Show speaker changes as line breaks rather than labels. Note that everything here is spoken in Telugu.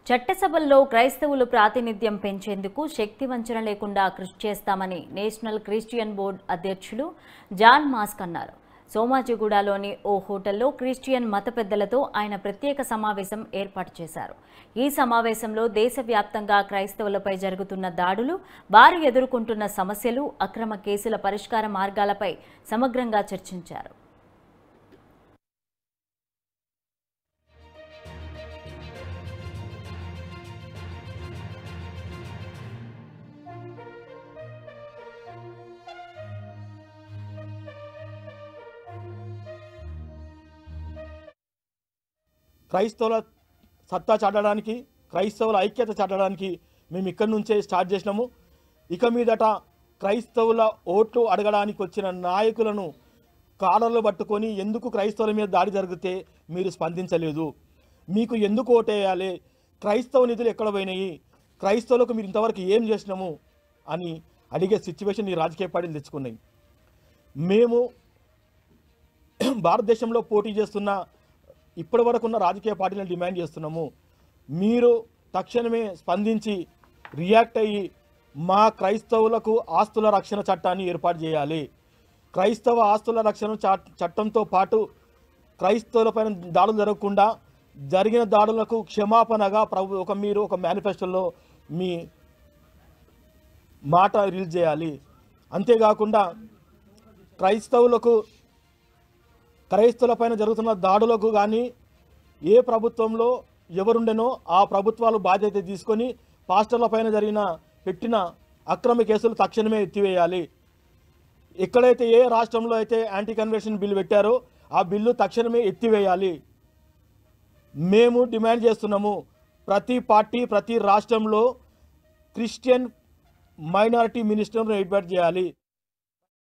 చట్టసభల్లో క్రైస్తవులు ప్రాతినిధ్యం పెంచేందుకు శక్తి వంచన లేకుండా కృషి చేస్తామని నేషనల్ క్రిస్టియన్ బోర్డు అధ్యక్షులు జాన్ మాస్క్ అన్నారు సోమాజిగూడలోని ఓ హోటల్లో క్రిస్టియన్ మత పెద్దలతో ఆయన ప్రత్యేక సమావేశం ఏర్పాటు చేశారు ఈ సమావేశంలో దేశవ్యాప్తంగా క్రైస్తవులపై జరుగుతున్న దాడులు వారు ఎదుర్కొంటున్న సమస్యలు అక్రమ కేసుల పరిష్కార మార్గాలపై సమగ్రంగా చర్చించారు
క్రైస్తవుల సత్తా చాటడానికి క్రైస్తవుల ఐక్యత చాటడానికి మేము ఇక్కడి నుంచే స్టార్ట్ చేసినాము ఇక మీదట క్రైస్తవుల ఓట్లు అడగడానికి వచ్చిన నాయకులను కాళ్ళలో పట్టుకొని ఎందుకు క్రైస్తవుల మీద దాడి జరిగితే మీరు స్పందించలేదు మీకు ఎందుకు ఓటేయాలి క్రైస్తవ నిధులు ఎక్కడ పోయినాయి క్రైస్తవులకు మీరు ఇంతవరకు ఏం చేసినాము అని అడిగే సిచ్యువేషన్ ఈ రాజకీయ పార్టీలు తెచ్చుకున్నాయి మేము భారతదేశంలో పోటీ చేస్తున్న ఇప్పటి వరకు ఉన్న రాజకీయ పార్టీలను డిమాండ్ చేస్తున్నాము మీరు తక్షణమే స్పందించి రియాక్ట్ అయ్యి మా క్రైస్తవులకు ఆస్తుల రక్షణ చట్టాన్ని ఏర్పాటు చేయాలి క్రైస్తవ ఆస్తుల రక్షణ చట్- చట్టంతో పాటు క్రైస్తవులపైన దాడులు జరగకుండా జరిగిన దాడులకు క్షమాపణగా ప్రభు ఒక మీరు ఒక మేనిఫెస్టోలో మీ మాట రిలీజ్ చేయాలి అంతేకాకుండా క్రైస్తవులకు క్రైస్తవులపైన జరుగుతున్న దాడులకు కానీ ఏ ప్రభుత్వంలో ఎవరుండెనో ఆ ప్రభుత్వాలు బాధ్యత తీసుకొని పాస్టర్లపైన జరిగిన పెట్టిన అక్రమ కేసులు తక్షణమే ఎత్తివేయాలి ఎక్కడైతే ఏ రాష్ట్రంలో అయితే యాంటీ కన్వర్షన్ బిల్లు పెట్టారో ఆ బిల్లు తక్షణమే ఎత్తివేయాలి మేము డిమాండ్ చేస్తున్నాము ప్రతి పార్టీ ప్రతి రాష్ట్రంలో క్రిస్టియన్ మైనారిటీ మినిస్టర్ను ఏర్పాటు చేయాలి